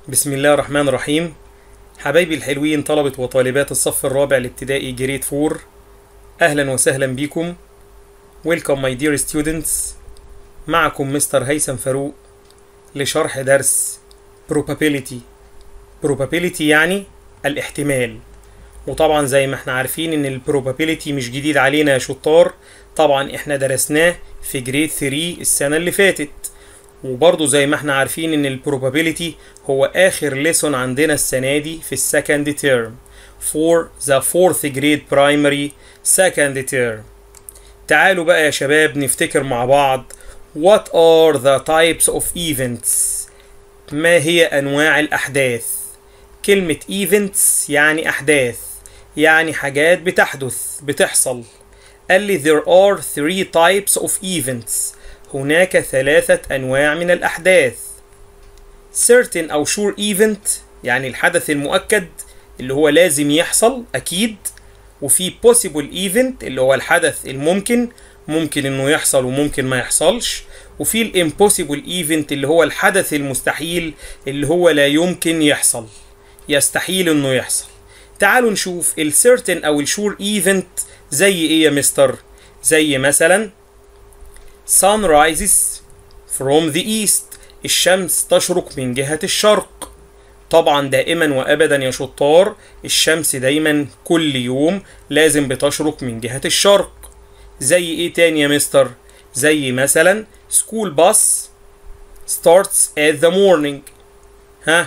بسم الله الرحمن الرحيم حبايبي الحلوين طلبة وطالبات الصف الرابع الابتدائي جريد 4 أهلا وسهلا بكم Welcome my dear students معكم مستر هيثم فاروق لشرح درس probability probability يعني الاحتمال وطبعا زي ما احنا عارفين ان ال probability مش جديد علينا يا شطار طبعا احنا درسناه في جريد 3 السنة اللي فاتت وبرضه زي ما احنا عارفين ان ال probability هو اخر ليسون عندنا السنة دي في السكند تيرم for the fourth grade primary second term تعالوا بقى يا شباب نفتكر مع بعض What are the types of events ما هي أنواع الأحداث كلمة events يعني أحداث يعني حاجات بتحدث بتحصل قال لي there are three types of events هناك ثلاثة أنواع من الأحداث certain أو sure event يعني الحدث المؤكد اللي هو لازم يحصل أكيد وفي possible event اللي هو الحدث الممكن ممكن إنه يحصل وممكن ما يحصلش وفي الامبوسيبل ايفنت اللي هو الحدث المستحيل اللي هو لا يمكن يحصل يستحيل انه يحصل تعالوا نشوف السيرتن او الشور ايفنت زي ايه يا مستر زي مثلا sun rises from the east الشمس تشرق من جهة الشرق طبعا دائما وابدا يا شطار الشمس دايما كل يوم لازم بتشرق من جهة الشرق زي ايه تاني يا مستر زي مثلا school bus starts at the morning ها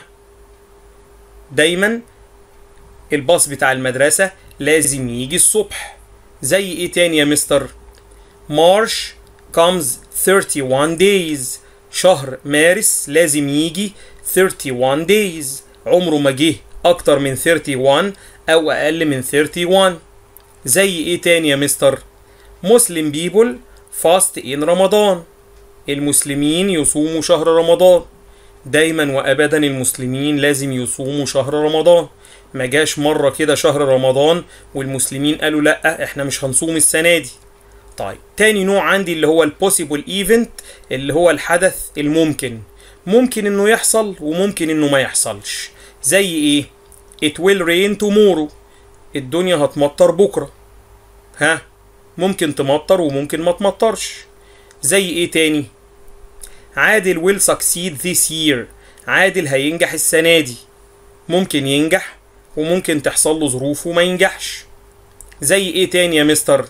دايما الباص بتاع المدرسة لازم يجي الصبح زي ايه تاني يا مستر March comes 31 days شهر مارس لازم يجي 31 days عمره ما جه اكتر من 31 او اقل من 31 زي ايه تاني يا مستر مسلم بيبل فاست ان رمضان المسلمين يصوموا شهر رمضان دايما وابدا المسلمين لازم يصوموا شهر رمضان ما جاش مره كده شهر رمضان والمسلمين قالوا لا احنا مش هنصوم السنه دي طيب تاني نوع عندي اللي هو البوسيبل ايفنت اللي هو الحدث الممكن ممكن انه يحصل وممكن انه ما يحصلش زي ايه it will rain tomorrow الدنيا هتمطر بكره ها ممكن تمطر وممكن ما تمطرش زي ايه تاني عادل will succeed this year عادل هينجح السنة دي ممكن ينجح وممكن تحصل له ظروف وما ينجحش زي ايه تاني يا مستر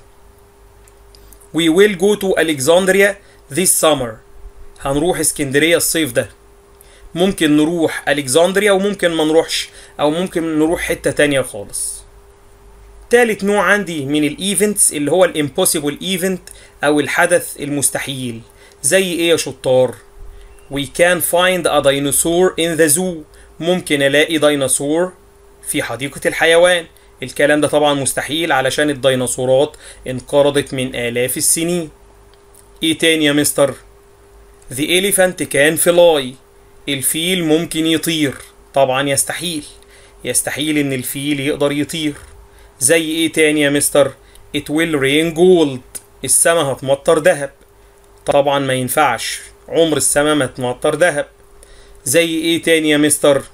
we will go to Alexandria this summer هنروح اسكندرية الصيف ده ممكن نروح ألكسندريا وممكن ما نروحش أو ممكن نروح حتة تانية خالص تالت نوع عندي من الايفنتس اللي هو الامبوسيبل ايفنت او الحدث المستحيل زي ايه يا شطار we can find a dinosaur in the zoo ممكن الاقي ديناصور في حديقة الحيوان الكلام ده طبعا مستحيل علشان الديناصورات انقرضت من آلاف السنين ايه تاني يا مستر the elephant can fly الفيل ممكن يطير طبعا يستحيل يستحيل ان الفيل يقدر يطير زي ايه تاني يا مستر it will rain gold السما هتمطر دهب طبعا ما ينفعش عمر السما ما تمطر دهب زي ايه تاني يا مستر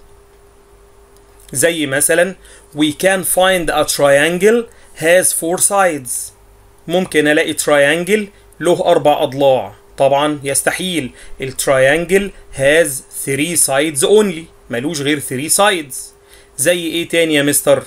زي مثلا we can find a triangle has four sides ممكن الاقي triangle له اربع اضلاع طبعا يستحيل التراينجل has three sides only ملوش غير three sides زي ايه تاني يا مستر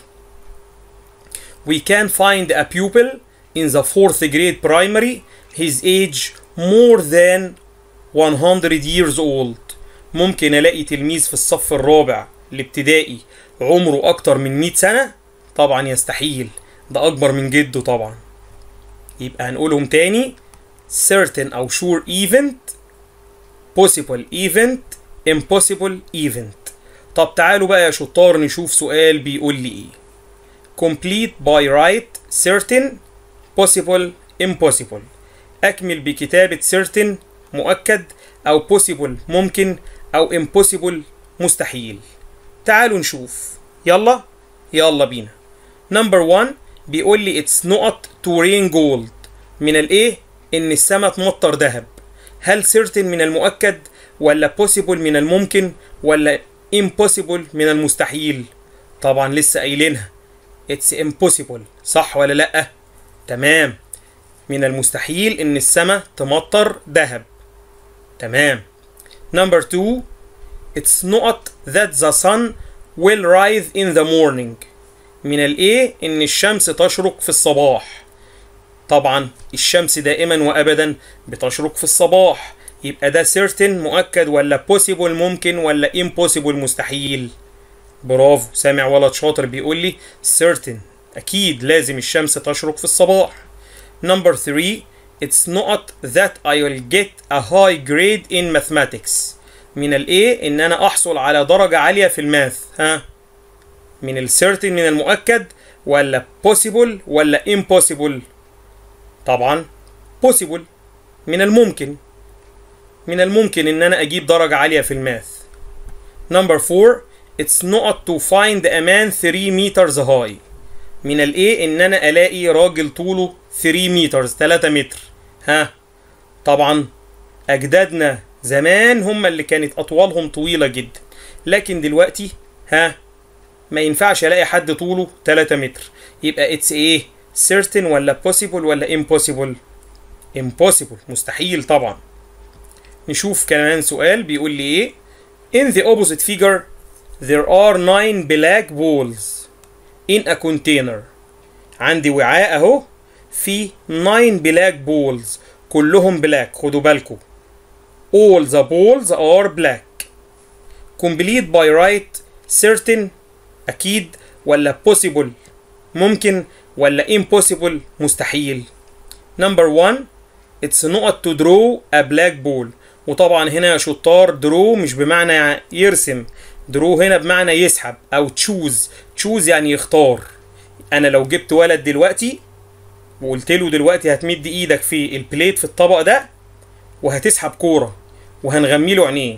we can find a pupil in the fourth grade primary his age more than 100 years old ممكن الاقي تلميذ في الصف الرابع الابتدائي عمره اكتر من 100 سنة طبعا يستحيل ده اكبر من جده طبعا يبقى هنقولهم تاني certain او sure event possible event impossible event طب تعالوا بقى يا شطار نشوف سؤال بيقول لي ايه complete by right certain possible impossible أكمل بكتابة certain مؤكد أو possible ممكن أو impossible مستحيل تعالوا نشوف يلا يلا بينا نمبر 1 بيقول لي it's not to rain gold من الايه ان السما تمطر ذهب هل certain من المؤكد ولا possible من الممكن ولا impossible من المستحيل طبعا لسه قايلينها it's impossible صح ولا لأ تمام من المستحيل ان السماء تمطر ذهب تمام number two it's not that the sun will rise in the morning من الايه ان الشمس تشرق في الصباح طبعا الشمس دائما وابدا بتشرق في الصباح يبقى ده certain مؤكد ولا possible ممكن ولا impossible مستحيل برافو سامع ولد شاطر بيقول لي certain اكيد لازم الشمس تشرق في الصباح number 3 it's not that I will get a high grade in mathematics من الايه ان انا احصل على درجة عالية في الماث ها من السيرتين من المؤكد ولا possible ولا impossible طبعا possible من الممكن من الممكن ان انا اجيب درجة عالية في الماث number 4 it's not to find a man 3 meters high من الايه ان انا الاقي راجل طوله 3 مترز 3 متر ها طبعا اجدادنا زمان هم اللي كانت اطوالهم طويله جدا لكن دلوقتي ها ما ينفعش الاقي حد طوله 3 متر يبقى اتس ايه certain ولا possible ولا impossible impossible مستحيل طبعا نشوف كمان سؤال بيقول لي ايه in the opposite figure there are nine black balls in a container عندي وعاء اهو في 9 black balls كلهم بلاك خدوا بالكم all the balls are black complete by right certain اكيد ولا possible ممكن ولا impossible مستحيل number one it's not to draw a black ball وطبعا هنا يا شطار draw مش بمعنى يرسم draw هنا بمعنى يسحب او choose choose يعني يختار انا لو جبت ولد دلوقتي وقلت له دلوقتي هتمد ايدك في البليت في الطبق ده وهتسحب كوره وهنغمي له عينيه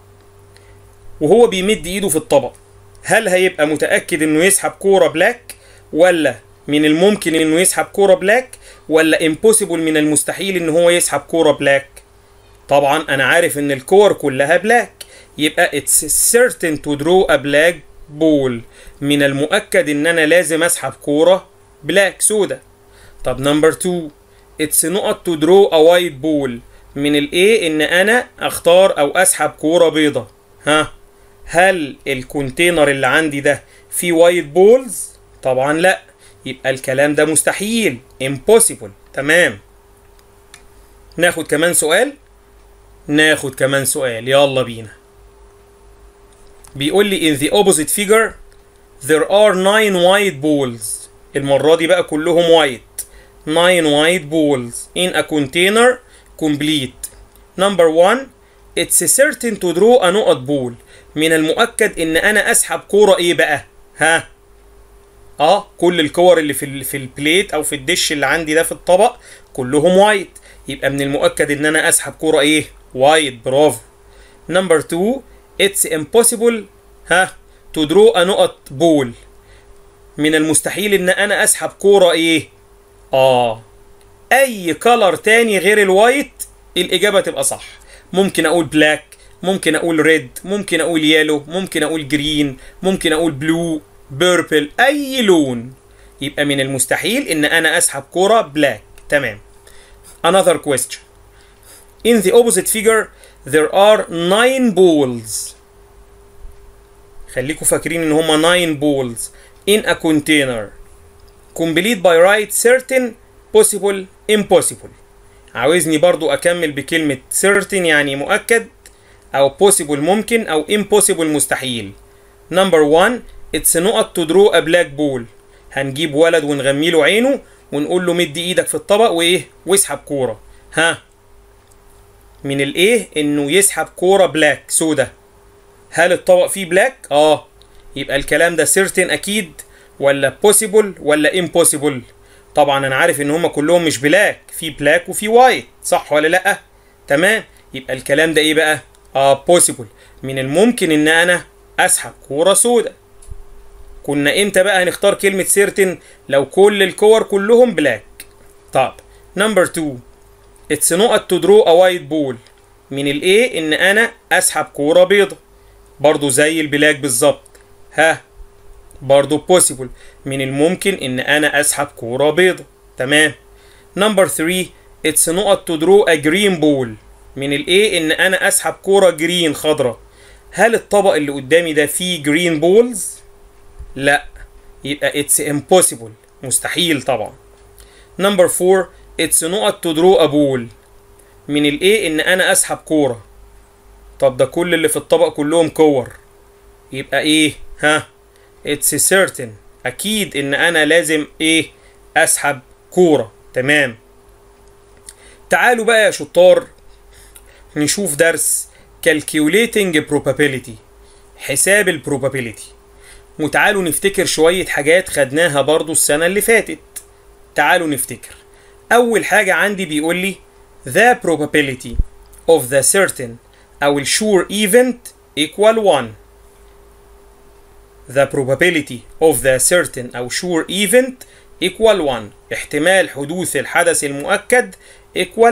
وهو بيمد ايده في الطبق هل هيبقى متاكد انه يسحب كوره بلاك ولا من الممكن انه يسحب كوره بلاك ولا امبوسيبل من المستحيل ان هو يسحب كوره بلاك طبعا انا عارف ان الكور كلها بلاك يبقى it's certain to draw a black ball من المؤكد ان انا لازم اسحب كوره بلاك سودا طب نمبر 2 it's not to draw a white ball من الايه ان انا اختار او اسحب كوره بيضه ها هل الكونتينر اللي عندي ده فيه وايت بولز طبعا لا يبقى الكلام ده مستحيل impossible تمام ناخد كمان سؤال ناخد كمان سؤال يلا بينا بيقول لي in the opposite figure there are nine white balls المرة دي بقى كلهم white nine white balls in a container complete number one it's certain to draw a نقط ball من المؤكد ان انا اسحب كورة ايه بقى ها اه كل الكور اللي في ال في البليت او في الدش اللي عندي ده في الطبق كلهم وايت يبقى من المؤكد ان انا اسحب كوره ايه وايت برافو نمبر 2 اتس امبوسيبل ها تو درو ا نقط بول من المستحيل ان انا اسحب كوره ايه اه اي كلر تاني غير الوايت الاجابه تبقى صح ممكن اقول بلاك ممكن اقول ريد ممكن اقول يالو ممكن اقول جرين ممكن اقول بلو بيربل اي لون يبقى من المستحيل ان انا اسحب كوره بلاك تمام another question in the opposite figure there are nine balls خليكم فاكرين ان هما nine balls in a container complete by right certain possible impossible عاوزني برضو اكمل بكلمة certain يعني مؤكد او possible ممكن او impossible مستحيل number one it's نقط to draw a black ball هنجيب ولد ونغمي له عينه ونقول له مد ايدك في الطبق وايه واسحب كوره ها من الايه انه يسحب كوره بلاك سودا هل الطبق فيه بلاك اه يبقى الكلام ده certain اكيد ولا possible ولا impossible طبعا انا عارف ان هما كلهم مش بلاك في بلاك وفي وايت صح ولا لا تمام يبقى الكلام ده ايه بقى اه possible من الممكن ان انا اسحب كوره سودا كنا امتى بقى هنختار كلمة سيرتن لو كل الكور كلهم بلاك طب نمبر 2 اتس نقط تو درو ا وايت بول من الايه ان انا اسحب كورة بيضة برضو زي البلاك بالظبط ها برضو possible من الممكن ان انا اسحب كورة بيضة تمام نمبر 3 it's نقط to draw a green ball من الايه ان انا اسحب كورة جرين خضرة هل الطبق اللي قدامي ده فيه جرين بولز لا يبقى it's impossible مستحيل طبعا نمبر 4 it's نقط to draw a ball من الايه ان انا اسحب كورة طب ده كل اللي في الطبق كلهم كور يبقى ايه ها it's certain اكيد ان انا لازم ايه اسحب كورة تمام تعالوا بقى يا شطار نشوف درس calculating probability حساب البروبابيليتي وتعالوا نفتكر شوية حاجات خدناها برضو السنة اللي فاتت تعالوا نفتكر أول حاجة عندي بيقول لي the probability of the certain أو ال sure event equal 1 the probability of the certain أو sure event equal 1 احتمال حدوث الحدث المؤكد equal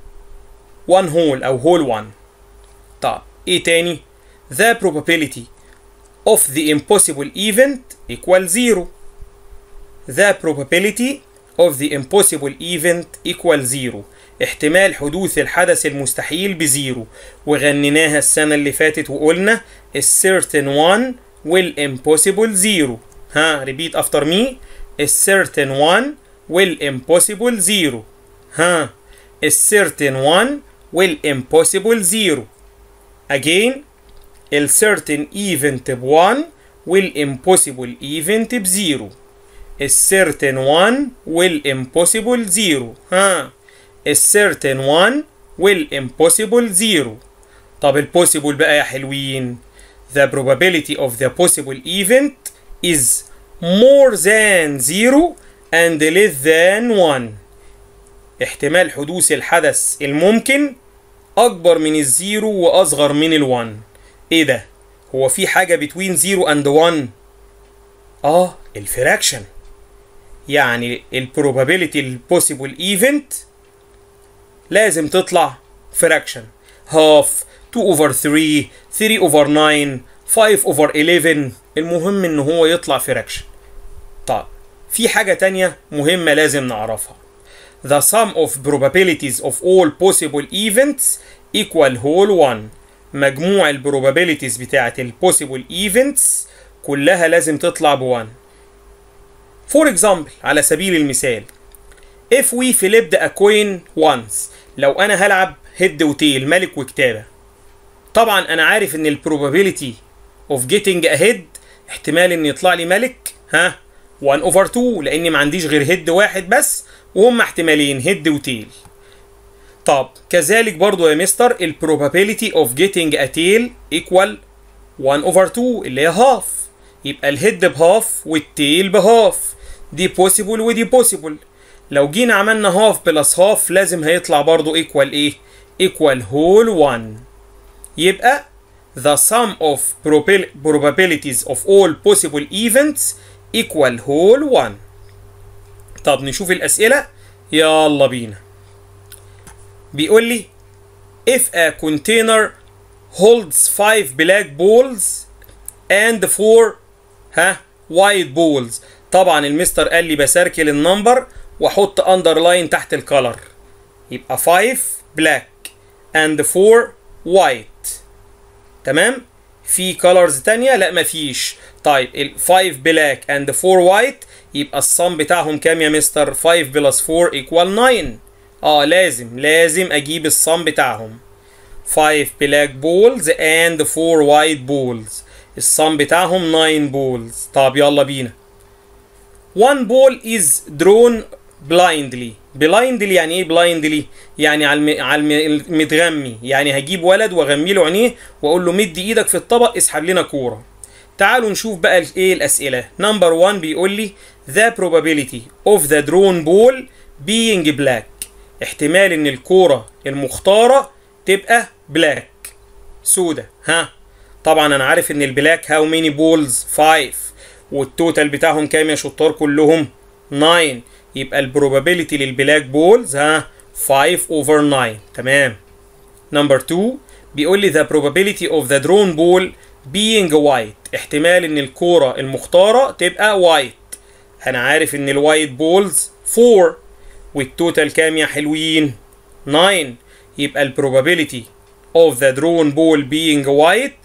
1 whole أو whole 1 طب ايه تاني the probability of the impossible event equal 0 the probability of the impossible event equal 0 احتمال حدوث الحدث المستحيل بزيرو وغنيناها السنة اللي فاتت وقلنا certain one will impossible 0 ها repeat after me certain one will impossible 0 ها certain one will impossible 0 again ال certain event ب 1 will impossible event ب 0 ال certain one will impossible 0 ها ال certain one will impossible 0 طب ال possible بقى يا حلوين the probability of the possible event is more than 0 and less than 1 احتمال حدوث الحدث الممكن أكبر من الزيرو وأصغر من الوان إيه ده؟ هو في حاجة between 0 and 1 آه الفراكشن يعني ال probability ال possible event لازم تطلع fraction half 2 over 3 3 over 9 5 over 11 المهم ان هو يطلع fraction طيب في حاجة تانية مهمة لازم نعرفها the sum of probabilities of all possible events equal whole 1 مجموع البروبابيليتيز بتاعت ال possible events كلها لازم تطلع ب 1 for example على سبيل المثال if we flipped a coin once لو انا هلعب هيد وتيل ملك وكتابة طبعا انا عارف ان ال probability of getting a head احتمال ان يطلع لي ملك ها 1 over 2 لاني ما عنديش غير هيد واحد بس وهم احتمالين هيد وتيل طب كذلك برضو يا مستر ال probability of getting a tail equal 1 over 2 اللي هي هاف يبقى الهيد بهاف والتيل بهاف دي possible ودي possible لو جينا عملنا هاف بلس هاف لازم هيطلع برضو equal ايه equal whole 1 يبقى the sum of probabilities of all possible events equal whole 1 طب نشوف الأسئلة يلا بينا بيقول لي if a container holds 5 black balls and 4 ها white balls طبعا المستر قال لي بسركل النمبر واحط اندرلاين تحت الكلر يبقى 5 black and 4 white تمام في كولرز تانية لا مفيش طيب ال 5 black and 4 white يبقى الصم بتاعهم كام يا مستر 5 بلس 4 equal 9 اه لازم لازم اجيب الصم بتاعهم 5 black balls and 4 white balls الصم بتاعهم 9 balls طب يلا بينا one ball is drawn blindly blindly يعني ايه blindly يعني على الم... على المتغمي يعني هجيب ولد واغمي له عينيه واقول له مد ايدك في الطبق اسحب لنا كوره تعالوا نشوف بقى ايه الاسئله نمبر 1 بيقول لي the probability of the drawn ball being black احتمال ان الكوره المختاره تبقى بلاك سودة ها طبعا انا عارف ان البلاك هاو ماني بولز 5 والتوتال بتاعهم كام يا شطار كلهم 9 يبقى البروبابيلتي للبلاك بولز ها 5 over 9 تمام نمبر 2 بيقول لي the probability of the drawn ball being white احتمال ان الكورة المختارة تبقى white انا عارف ان الوايت بولز 4 والتوتال كام يا حلوين 9 يبقى ال probability of the drawn ball being white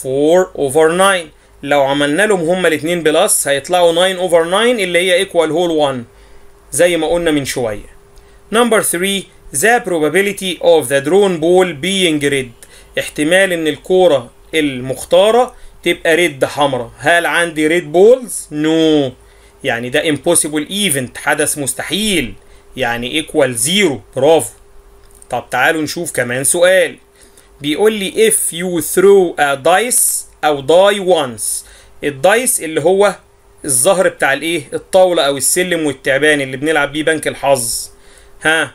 4 over 9 لو عملنا لهم هما الاثنين بلس هيطلعوا 9 over 9 اللي هي equal whole 1 زي ما قلنا من شوية number 3 the probability of the drawn ball being red احتمال ان الكورة المختارة تبقى ريد حمراء هل عندي ريد بولز؟ نو no. يعني ده impossible event حدث مستحيل يعني equal زيرو برافو طب تعالوا نشوف كمان سؤال بيقول لي if you throw a dice او die once الدايس اللي هو الظهر بتاع الايه الطاولة او السلم والتعبان اللي بنلعب بيه بنك الحظ ها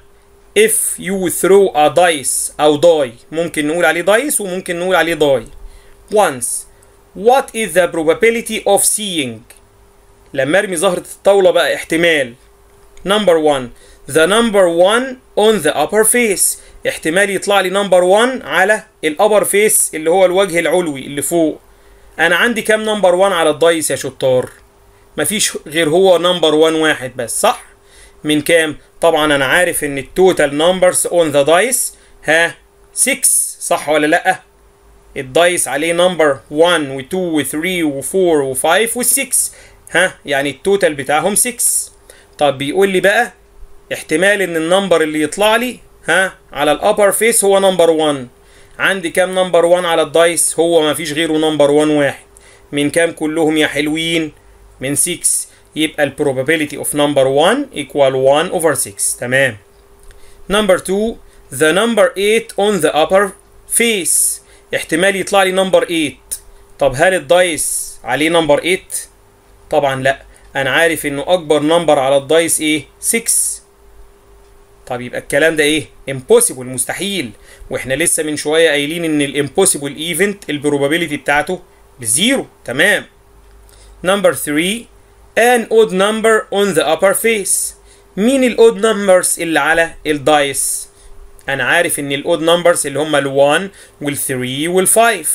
if you throw a dice او die ممكن نقول عليه دايس وممكن نقول عليه die once what is the probability of seeing لما ارمي زهرة الطاولة بقى احتمال number one the number one on the upper face احتمال يطلع لي number one على الابر فيس اللي هو الوجه العلوي اللي فوق انا عندي كام نمبر 1 على الدايس يا شطار مفيش غير هو نمبر 1 واحد بس صح من كام طبعا انا عارف ان التوتال نمبرز اون ذا دايس ها 6 صح ولا لا الدايس عليه نمبر 1 و2 و3 و4 و5 و6 ها يعني التوتال بتاعهم 6 طب بيقول لي بقى احتمال ان النمبر اللي يطلع لي ها على الابر فيس هو نمبر 1 عندي كام نمبر 1 على الدايس هو ما فيش غيره نمبر 1 واحد من كام كلهم يا حلوين من 6 يبقى ال probability of number 1 equal 1 over 6 تمام number 2 the number 8 on the upper face احتمال يطلع لي نمبر 8 طب هل الدايس عليه نمبر 8 طبعا لا انا عارف انه اكبر نمبر على الدايس ايه 6 طب يبقى الكلام ده ايه impossible مستحيل واحنا لسه من شويه قايلين ان الامبوسيبل ايفنت البروبابيلتي بتاعته بزيرو تمام نمبر 3 an odd number on the upper face مين الاود نمبرز اللي على الدايس انا عارف ان الاود نمبرز اللي هم ال1 وال3 وال5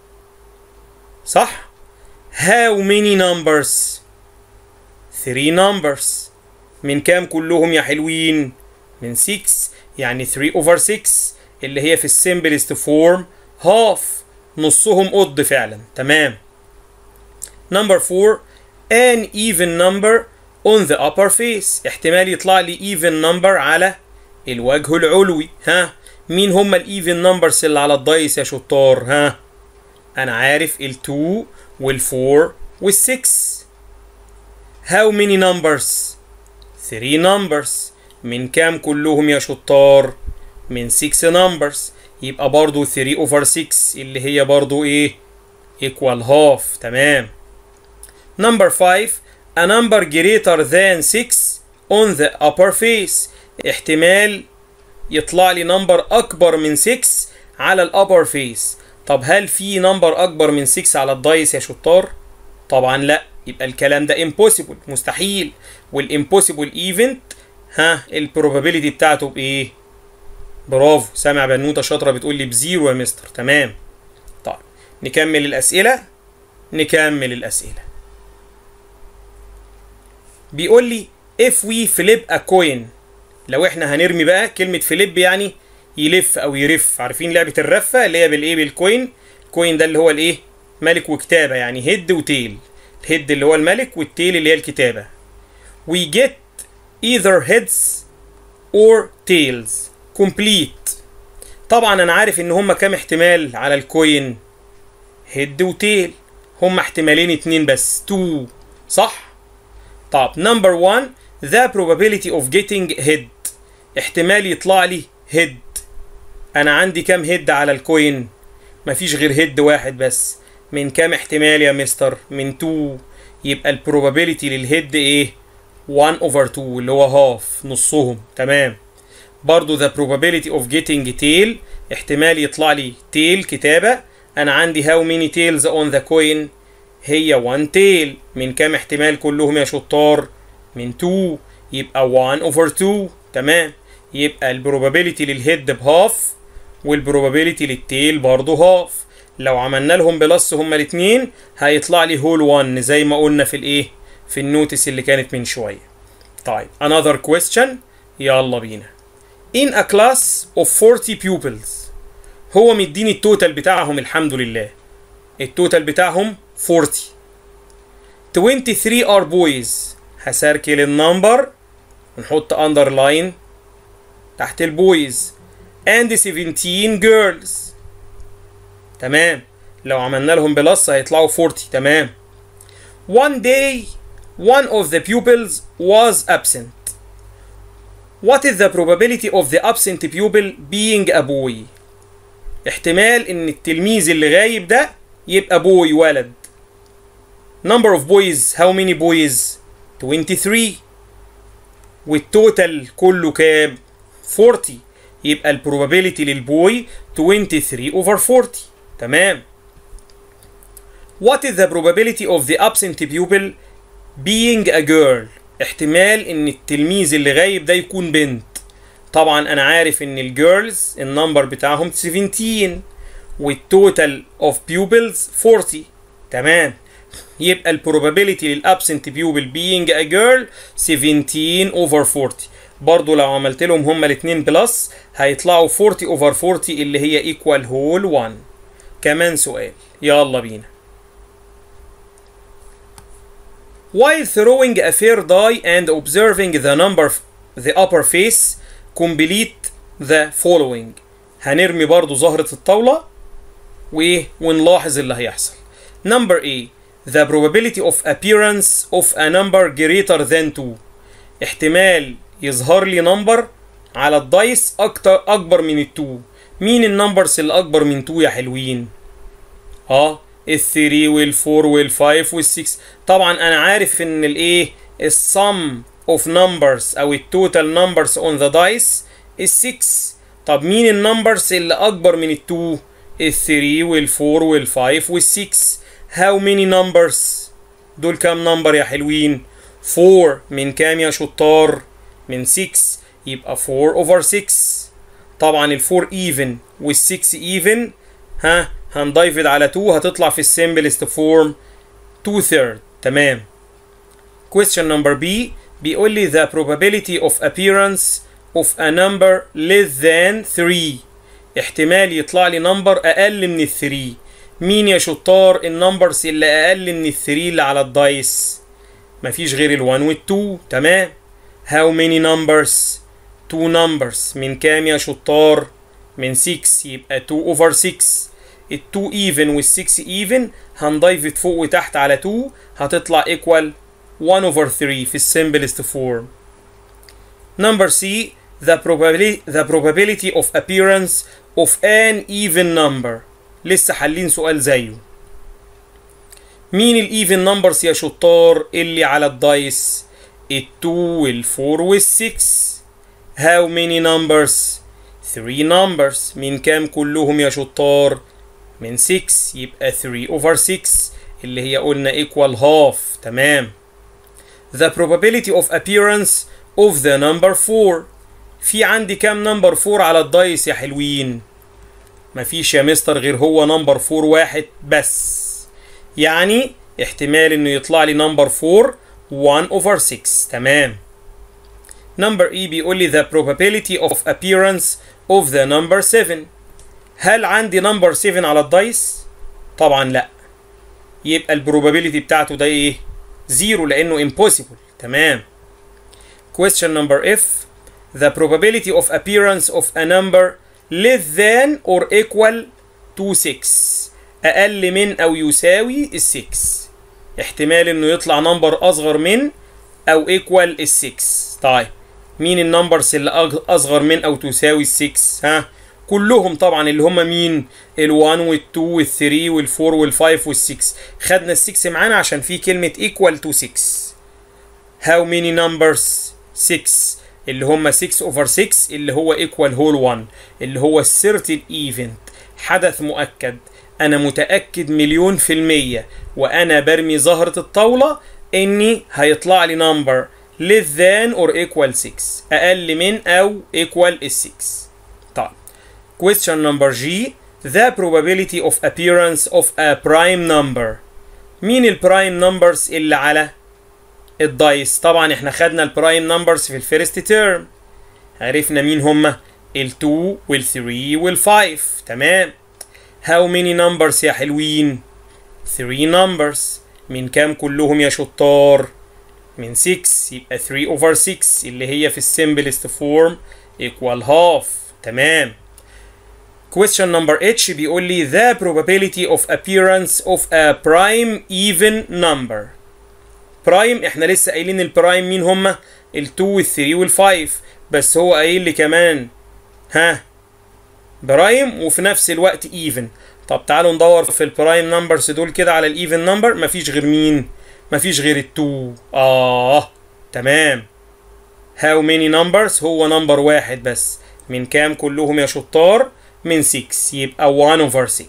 صح how many numbers 3 numbers من كام كلهم يا حلوين من 6 يعني 3 over 6 اللي هي في السمبلست فورم half نصهم odd فعلا تمام number 4 an even number on the upper face احتمال يطلع لي even number على الوجه العلوي ها مين هم الايفن نمبرز اللي على الدايس يا شطار ها انا عارف ال2 وال4 وال6 how many numbers 3 numbers من كام كلهم يا شطار من 6 numbers يبقى برضو 3 over 6 اللي هي برضو ايه equal half تمام number 5 a number greater than 6 on the upper face احتمال يطلع لي نمبر اكبر من 6 على الابر فيس طب هل في نمبر اكبر من 6 على الدايس يا شطار طبعا لا يبقى الكلام ده impossible مستحيل والامبوسيبل ايفنت ها البروبابيلتي بتاعته بايه برافو سامع بنوته شاطره بتقول لي بزيرو يا مستر تمام طيب نكمل الاسئله نكمل الاسئله بيقول لي if we flip a coin لو احنا هنرمي بقى كلمة فليب يعني يلف او يرف عارفين لعبة الرفة اللي هي بالايه بالكوين الكوين ده اللي هو الايه ملك وكتابة يعني هيد وتيل الهيد اللي هو الملك والتيل اللي هي الكتابة we get either heads or tails complete طبعا انا عارف ان هما كام احتمال على الكوين هيد وتيل هما احتمالين اتنين بس تو صح طب نمبر 1 the probability of getting head احتمال يطلع لي هيد انا عندي كام هيد على الكوين مفيش غير هيد واحد بس من كام احتمال يا مستر من 2 يبقى البروبابيلتي للهيد ايه 1 over 2 اللي هو هاف نصهم تمام برضو the probability of getting tail احتمال يطلع لي tail كتابة انا عندي how many tails on the coin هي 1 tail من كام احتمال كلهم يا شطار من 2 يبقى 1 over 2 تمام يبقى البروبابيلتي للهيد بهاف والبروبابيلتي للتيل برضه هاف لو عملنا لهم بلس هما الاتنين هيطلع لي هول 1 زي ما قلنا في الايه في النوتس اللي كانت من شويه طيب another question يلا بينا in a class of 40 pupils هو مديني التوتال بتاعهم الحمد لله التوتال بتاعهم 40 23 are boys هسركل النمبر ونحط underline تحت البويز and 17 girls تمام لو عملنا لهم بلس هيطلعوا 40 تمام one day one of the pupils was absent what is the probability of the absent pupil being a boy احتمال ان التلميذ اللي غايب ده يبقى بوي ولد number of boys how many boys 23 والتوتال كله كام 40 يبقى البروبابيلتي للبوي 23 over 40 تمام What is the probability of the absent pupil being a girl احتمال ان التلميذ اللي غايب ده يكون بنت طبعا انا عارف ان الجيرلز النمبر بتاعهم 17 والتوتال اوف بيوبلز 40 تمام يبقى البروبابيلتي للابسنت بيوبل being a girl 17 over 40 برضو لو عملت لهم هما الاثنين بلس هيطلعوا 40 over 40 اللي هي ايكوال هول 1 كمان سؤال يلا بينا While throwing a fair die and observing the number the upper face complete the following هنرمي برضو زهرة الطاولة و ونلاحظ اللي هيحصل number A the probability of appearance of a number greater than 2 احتمال يظهر لي نمبر على الدايس اكتر اكبر من ال 2 مين النمبرز اللي اكبر من 2 يا حلوين اه ال 3 وال 4 وال 5 وال 6 طبعا انا عارف ان الايه السم اوف نمبرز او التوتال نمبرز اون ذا دايس ال 6 طب مين النمبرز اللي اكبر من ال 2 ال 3 وال 4 وال 5 وال 6 how many numbers دول كام نمبر يا حلوين 4 من كام يا شطار من 6 يبقى 4 over 6 طبعا ال 4 even وال 6 even ها هندايفد على 2 هتطلع في السمبلست فورم 2 third تمام question number B بيقول لي the probability of appearance of a number less than 3 احتمال يطلع لي نمبر اقل من ال 3 مين يا شطار النمبرز اللي اقل من ال 3 اللي على الدايس مفيش غير ال 1 وال 2 تمام how many numbers 2 numbers من كام يا شطار من 6 يبقى 2 over 6 ال 2 even وال 6 even هنضيف فوق وتحت على 2 هتطلع equal 1 over 3 في السمبلست فورم number C the probability the probability of appearance of an even number لسه حالين سؤال زيه مين الايفن نمبرز يا شطار اللي على الدايس ال2 وال4 وال6 how many numbers 3 numbers من كام كلهم يا شطار من 6 يبقى 3 over 6 اللي هي قلنا equal half تمام the probability of appearance of the number 4 في عندي كام نمبر 4 على الدايس يا حلوين مفيش يا مستر غير هو نمبر 4 واحد بس يعني احتمال انه يطلع لي نمبر 4 1 over 6 تمام نمبر E بيقول لي the probability of appearance of the number 7 هل عندي نمبر 7 على الدايس؟ طبعا لا يبقى البروبابيلتي بتاعته ده ايه؟ زيرو لانه impossible تمام question number F the probability of appearance of a number less than or equal to 6 أقل من أو يساوي ال 6 احتمال إنه يطلع نمبر أصغر من أو equal ال 6 طيب مين النمبرز اللي أصغر من أو تساوي ال 6 ها كلهم طبعا اللي هم مين ال 1 وال 2 وال 3 وال 4 وال 5 وال 6 خدنا ال 6 معانا عشان في كلمة equal to 6 how many numbers 6 اللي هم 6 over 6 اللي هو equal whole 1 اللي هو certain event حدث مؤكد انا متأكد مليون في المية وانا برمي زهرة الطاولة اني هيطلع لي نمبر less than or equal 6 اقل من او equal ال 6 طيب question number G the probability of appearance of a prime number مين البرايم نمبرز اللي على الدايس طبعا احنا خدنا البرايم نمبرز في الفيرست تيرم عرفنا مين هما ال2 وال3 وال5 تمام how many numbers يا حلوين 3 numbers من كام كلهم يا شطار من 6 يبقى 3 over 6 اللي هي في السمبلست فورم equal half تمام question number H بيقول لي the probability of appearance of a prime even number برايم احنا لسه قايلين البرايم مين هما ال2 وال3 وال5 بس هو قايل لي كمان ها برايم وفي نفس الوقت ايفن طب تعالوا ندور في البرايم نمبرز دول كده على الايفن نمبر مفيش غير مين مفيش غير التو اه تمام how many numbers هو نمبر واحد بس من كام كلهم يا شطار من 6 يبقى 1 over 6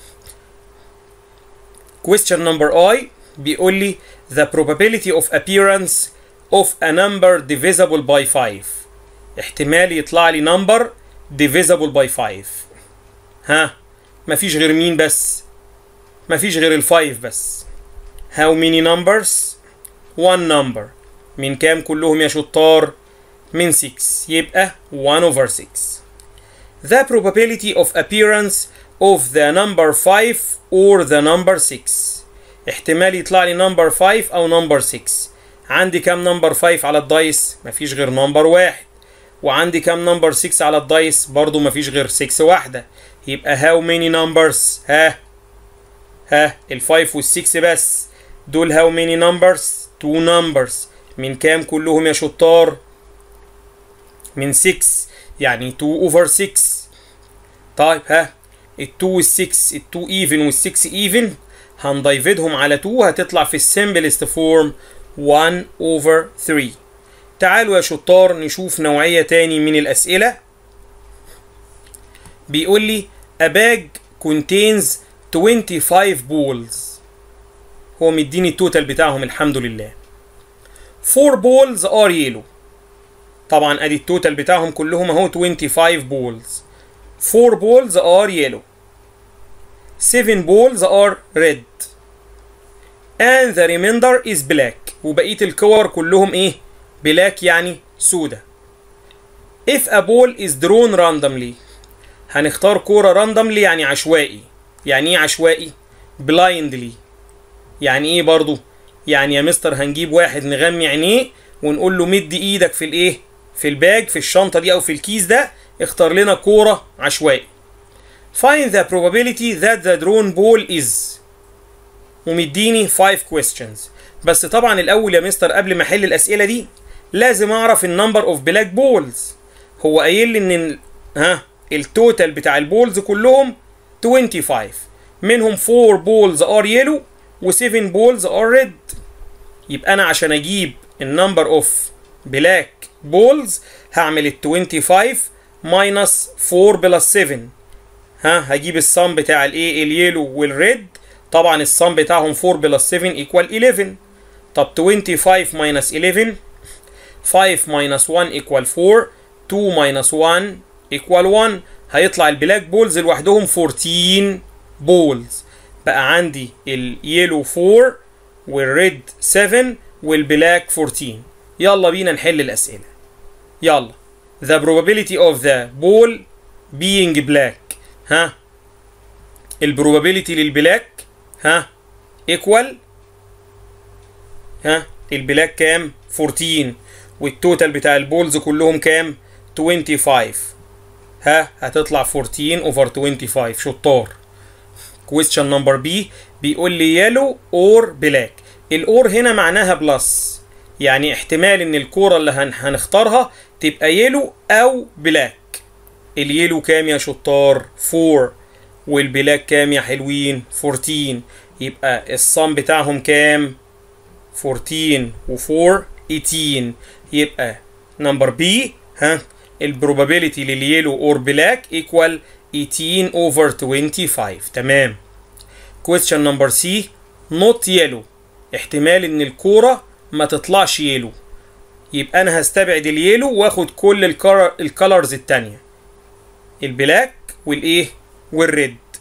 question number I بيقول لي the probability of appearance of a number divisible by 5 احتمال يطلع لي number divisible by 5 ها مفيش غير مين بس مفيش غير الفايف بس how many numbers one number من كام كلهم يا شطار من 6 يبقى 1 over 6 the probability of appearance of the number 5 or the number 6 احتمال يطلع لي number 5 او number 6 عندي كام number 5 على الدايس مفيش غير number واحد وعندي كام number 6 على الدايس برضو مفيش غير 6 واحدة يبقى how many numbers ها ها ال 5 وال 6 بس دول how many numbers 2 numbers من كام كلهم يا شطار من 6 يعني 2 over 6 طيب ها ال 2 وال 6 ال 2 even وال 6 even هنديفيدهم على 2 هتطلع في السمبلست فورم 1 over 3 تعالوا يا شطار نشوف نوعية تاني من الأسئلة بيقول لي a bag contains 25 balls هو مديني التوتال بتاعهم الحمد لله 4 balls are yellow طبعا ادي التوتال بتاعهم كلهم اهو 25 balls 4 balls are yellow 7 balls are red and the remainder is black وبقية الكور كلهم ايه بلاك يعني سودة if a ball is drawn randomly هنختار كورة randomly يعني عشوائي يعني ايه عشوائي blindly يعني ايه برضو يعني يا مستر هنجيب واحد نغمي عينيه ونقول له مد ايدك في الايه في الباج في الشنطة دي او في الكيس ده اختار لنا كورة عشوائي find the probability that the drawn ball is ومديني 5 questions بس طبعا الاول يا مستر قبل ما احل الاسئله دي لازم اعرف النمبر اوف بلاك بولز هو قايل لي ان ال- ها التوتال بتاع البولز كلهم 25 منهم 4 بولز ار يلو و7 بولز ار ريد يبقى انا عشان اجيب النمبر اوف بلاك بولز هعمل ال 25 ماينس 4 بلس 7 ها هجيب الصم بتاع الايه اليلو والريد طبعا الصم بتاعهم 4 بلس 7 ايكوال 11 طب 25 ماينس 11 5 ماينس 1 ايكوال 4 2 ماينس 1 ايكوال 1 هيطلع البلاك بولز لوحدهم 14 بولز بقى عندي اليلو 4 والريد 7 والبلاك 14 يلا بينا نحل الاسئله يلا the probability of the ball being black ها البروبابيلتي للبلاك ها ايكوال ها البلاك كام 14 والتوتال بتاع البولز كلهم كام 25 ها هتطلع 14 اوفر 25 شطار question نمبر بي بيقول لي يلو اور بلاك الاور هنا معناها بلس يعني احتمال ان الكوره اللي هن هنختارها تبقى يلو او بلاك اليلو كام يا شطار 4 والبلاك كام يا حلوين 14 يبقى الصم بتاعهم كام 14 و4 18 يبقى نمبر بي ها البروبابيلتي لليلو اور بلاك ايكوال 18 اوفر 25 تمام question نمبر سي نوت يلو احتمال ان الكوره ما تطلعش يلو يبقى انا هستبعد اليلو واخد كل الكالرز التانية البلاك والايه والريد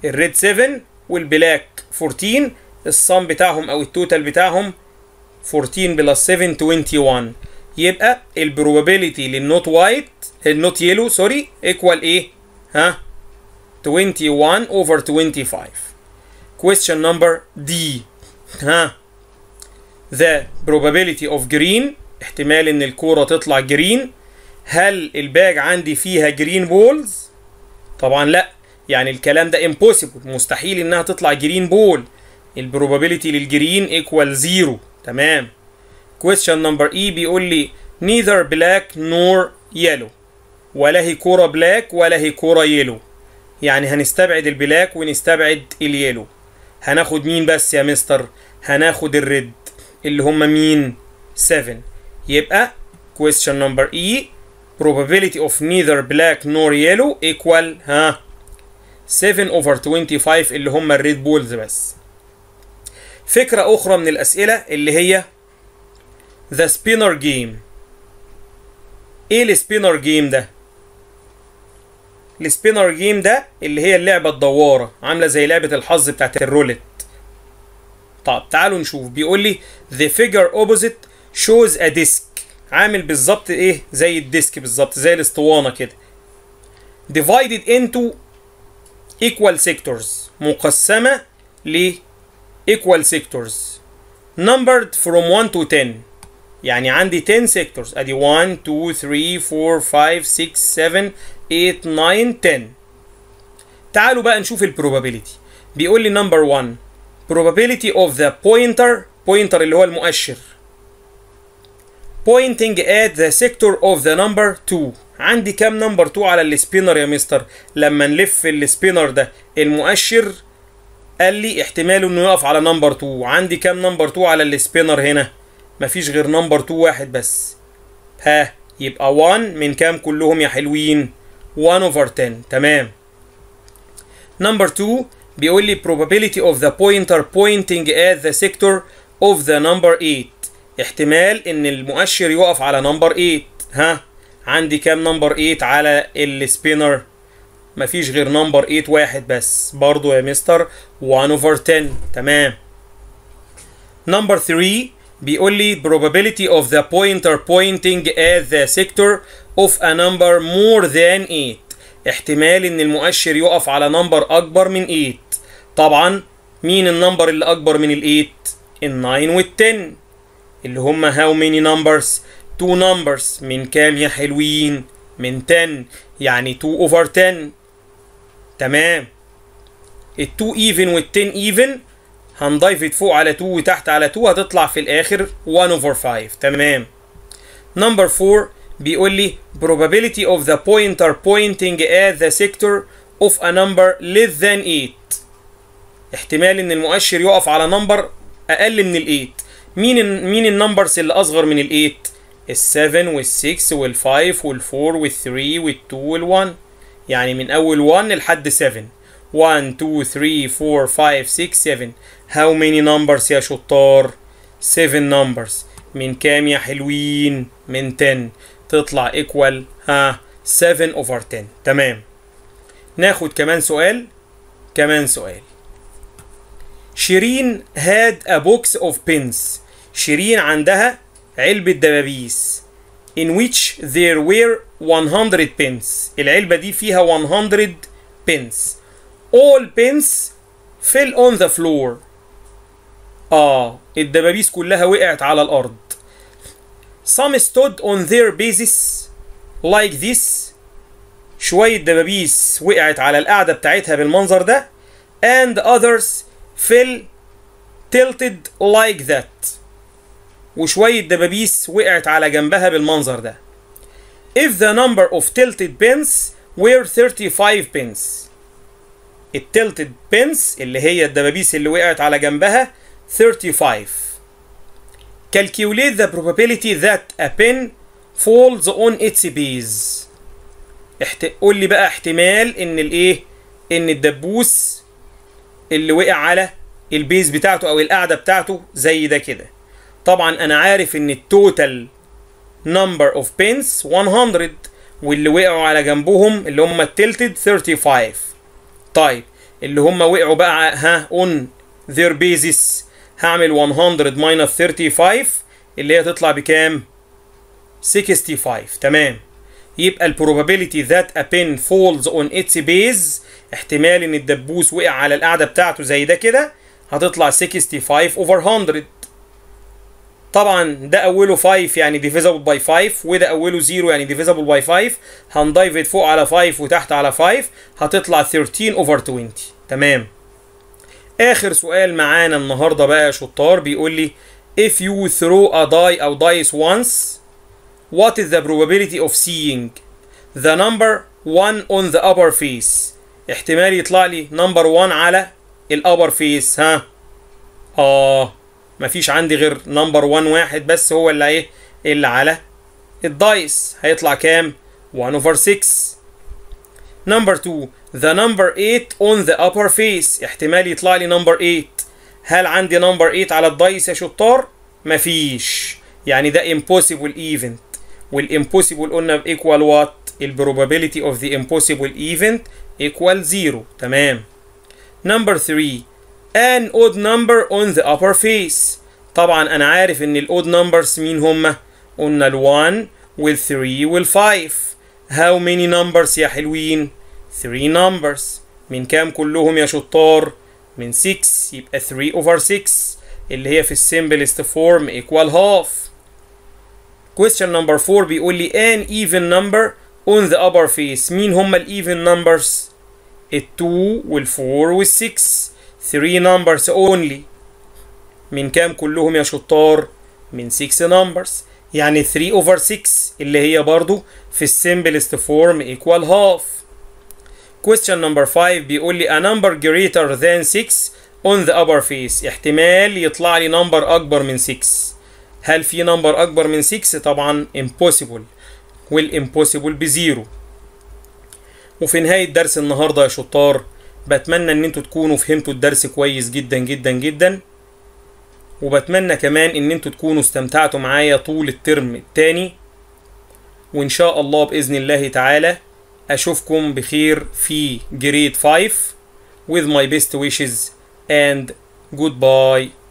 الريد 7 والبلاك 14 الصم بتاعهم او التوتال بتاعهم 14 بلس 7 21 يبقى البروبابيلتي للنوت وايت النوت يلو سوري ايكوال ايه ها 21 over 25 question number D ها the probability of green احتمال ان الكورة تطلع جرين هل الباج عندي فيها جرين بولز طبعا لا يعني الكلام ده impossible مستحيل انها تطلع جرين بول البروبابيلتي للجرين ايكوال زيرو تمام question number E بيقول لي neither black nor yellow ولا هي كورة بلاك ولا هي كورة يلو يعني هنستبعد البلاك ونستبعد اليلو هناخد مين بس يا مستر هناخد الريد اللي هم مين 7 يبقى question number E probability of neither black nor yellow equal ها 7 over 25 اللي هم الريد بولز بس فكرة أخرى من الأسئلة اللي هي the spinner game ايه السبينر جيم ده السبينر جيم ده اللي هي اللعبة الدوارة عاملة زي لعبة الحظ بتاعت الرولت طب تعالوا نشوف بيقول لي the figure opposite shows a disk عامل بالظبط ايه زي الديسك بالظبط زي الاسطوانة كده divided into equal sectors مقسمة ل equal sectors numbered from 1 to 10 يعني عندي 10 sectors ادي 1 2 3 4 5 6 7 8 9 10 تعالوا بقى نشوف البروبابيلتي بيقول لي نمبر 1 probability of the pointer pointer اللي هو المؤشر pointing at the sector of the number 2 عندي كام نمبر 2 على السبينر يا مستر لما نلف السبينر ده المؤشر قال لي احتماله انه يقف على نمبر 2 عندي كام نمبر 2 على السبينر هنا مفيش غير نمبر 2 واحد بس ها يبقى 1 من كام كلهم يا حلوين 1 over 10 تمام نمبر 2 بيقول لي probability of the pointer pointing at the sector of the number 8 احتمال ان المؤشر يقف على نمبر 8 ها عندي كام نمبر 8 على السبينر مفيش غير نمبر 8 واحد بس برضو يا مستر 1 over 10 تمام نمبر 3 بيقول لي probability of the pointer pointing at the sector of a number more than 8 احتمال ان المؤشر يقف على نمبر اكبر من 8 طبعا مين النمبر اللي اكبر من ال 8 ال 9 وال 10 اللي هم how many numbers 2 numbers من كام يا حلوين من 10 يعني 2 over 10 تمام ال 2 even وال 10 even هنضيف فوق على 2 وتحت على 2 هتطلع في الاخر 1 over 5 تمام نمبر 4 بيقول لي probability of the pointer pointing at the sector of a number less than 8 احتمال ان المؤشر يقف على نمبر اقل من ال 8 مين ال مين النمبرز اللي اصغر من ال 8 ال 7 وال 6 وال 5 وال 4 وال 3 وال 2 وال 1 يعني من اول 1 لحد 7 1 2 3 4 5 6 7 how many numbers يا شطار 7 numbers من كام يا حلوين من 10 تطلع equal ها 7 over 10 تمام ناخد كمان سؤال كمان سؤال شيرين had a box of pins شيرين عندها علبة دبابيس in which there were 100 pins العلبة دي فيها 100 pins all pins fell on the floor آه الدبابيس كلها وقعت على الأرض some stood on their bases like this شوية دبابيس وقعت على القاعدة بتاعتها بالمنظر ده and others fell tilted like that وشوية دبابيس وقعت على جنبها بالمنظر ده if the number of tilted pins were 35 pins التلتد pins اللي هي الدبابيس اللي وقعت على جنبها 35 calculate the probability that a pin falls on its base احت... قول لي بقى احتمال ان الايه ان الدبوس اللي وقع على البيز بتاعته او القاعده بتاعته زي ده كده طبعا انا عارف ان التوتال نمبر اوف بينز 100 واللي وقعوا على جنبهم اللي هم التلتد 35 طيب اللي هم وقعوا بقى ها on their basis هعمل 100 minus 35 اللي هي تطلع بكام 65 تمام يبقى ال probability that a pin falls on its base احتمال ان الدبوس وقع على القاعدة بتاعته زي ده كده هتطلع 65 over 100 طبعا ده اوله 5 يعني divisible by 5 وده اوله 0 يعني divisible by 5 هندايفد فوق على 5 وتحت على 5 هتطلع 13 over 20 تمام اخر سؤال معانا النهارده بقى يا شطار بيقول لي if you throw a die او dice once what is the probability of seeing the number 1 on the upper face احتمال يطلع لي number 1 على الابر فيس ها اه مفيش عندي غير نمبر 1 واحد بس هو اللي ايه اللي على الدايس هيطلع كام 1 over 6 نمبر 2 the number 8 on the upper face احتمال يطلع لي نمبر 8 هل عندي نمبر 8 على الدايس يا شطار مفيش يعني ده impossible event والimpossible قلنا بإيكوال وات البروبابيلتي of the impossible event equal 0 تمام نمبر 3 an odd number on the upper face طبعا انا عارف ان الاود numbers مين هما قلنا ال1 وال3 وال5 how many numbers يا حلوين 3 numbers من كام كلهم يا شطار من 6 يبقى 3 over 6 اللي هي في السمبلست فورم equal half question number 4 بيقول لي an even number on the upper face مين هما ال even numbers ال2 وال4 وال6 3 numbers only من كام كلهم يا شطار من 6 numbers يعني 3 over 6 اللي هي برضو في السمبلست فورم equal half question number 5 بيقول لي a number greater than 6 on the upper face احتمال يطلع لي نمبر اكبر من 6 هل في نمبر اكبر من 6 طبعا impossible والimpossible بزيرو وفي نهاية درس النهاردة يا شطار بتمنى ان انتوا تكونوا فهمتوا الدرس كويس جدا جدا جدا وبتمنى كمان ان انتوا تكونوا استمتعتوا معايا طول الترم التاني وان شاء الله باذن الله تعالى اشوفكم بخير في جريد 5 with my best wishes and goodbye